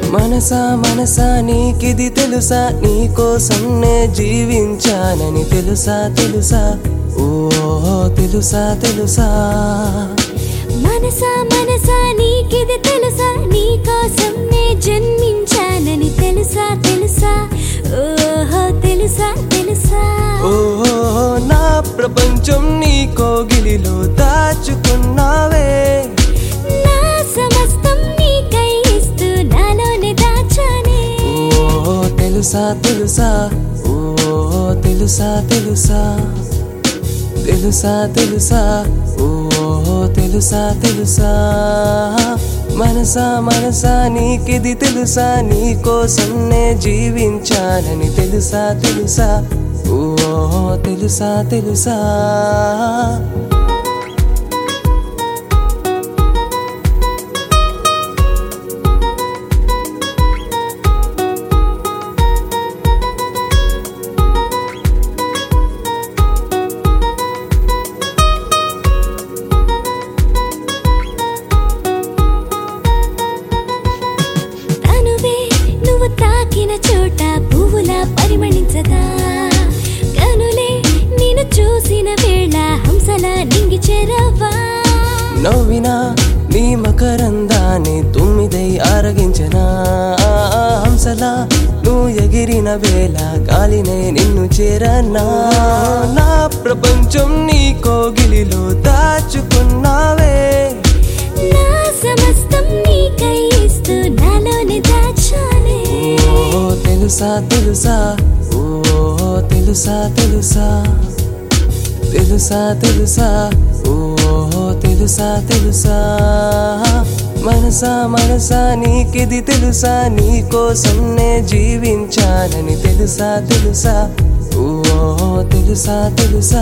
మనసా మనసా నీకిది తెలుసా నీ కోసం నే జీవించానని తెలుసా తెలుసా ఓ తెలుసా తెలుసా మనసా మనసా నీకిది తెలుసా నీ కోసం నే జన్మించానని తెలుసా తెలుసా ఓహో తెలుసా తెలుసా ఓ నా ప్రపంచం నీ కోగిలిలో దాచుకున్నావే నా సమస్తం నీకై ఇస్తూ నాలోనే దాచానే ఓ తెలుసా తెలుసా ఓ తెలుసా తెలుసా తెలుసా తెలుసా ఓ తెలుసా తెలుసా మనసా మనసా నీకిది తెలుసా నీ కోసం నే జీవించానని తెలుసా తెలుసా ఓ తెలుసా తెలుసా తనువే నువ్వు తాకిన చోట పువ్వులా పరిమళించదా కనులే నేను చూసిన వేళ హంసలా నింగి చేరవా నవ్వినా నీ మకరందాన్ని తుమ్మిదై ఆరగించనా హంసలా నువ్వు ఎగిరిన వేళ గాలినే నిన్ను చేరనా నా ప్రపంచం నీ కోగిలిలో దాచుకున్నావే నా సమస్తం నీకై ఇస్తూ నాలోనే దాచానే ఓ తెలుసా తెలుసా ఓ తెలుసా తెలుసా తెలుసా తెలుసా ఓ తెలుసా తెలుసా మనసా మనసా నీకిది తెలుసా నీ కోసం నే జీవించానని తెలుసా తెలుసా ఓ తెలుసా తెలుసా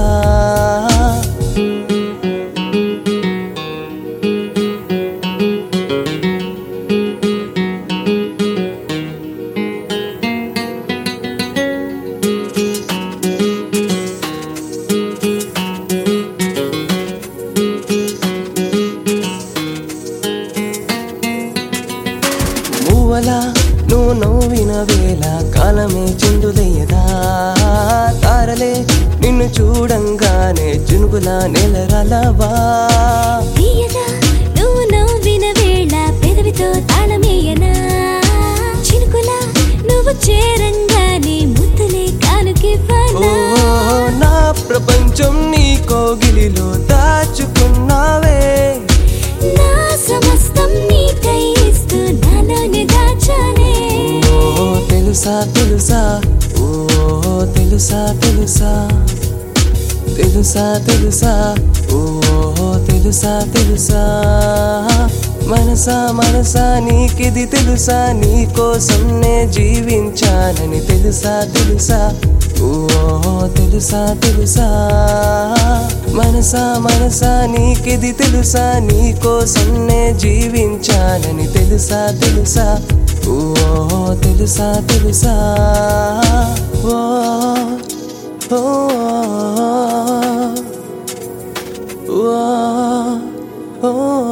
మూవలా నువ్వు నవ్విన వేళ కాలమే చెండులయ్యదా తారలే నిన్ను చూడంగానే జునుగులా నెలరలవా తీయగా నువ్వు నవ్విన వేళ పెదవితో తాళమేయనా చినుకులా నువ్వు చేరంగానే ముద్దులే ఓ కానుకివ్వనా నా ప్రపంచం నీ కోగిలిలో దాచుకున్నావే నా సమస్తం నీకై ఇస్తూ నాలోనే దాచానే ఓ తెలుసా తెలుసా ఓ తెలుసా తెలుసా తెలుసా తెలుసా ఓ తెలుసా తెలుసా మనసా మనసా నీకిది తెలుసా నీ కోసం నే జీవించానని తెలుసా తెలుసా ఓ తెలుసా తెలుసా మనసా మనసా నీకిది తెలుసా నీ కోసం నే జీవించానని తెలుసా తెలుసా ఓ తెలుసా తెలుసా ఓ ఓ ఓ ఓ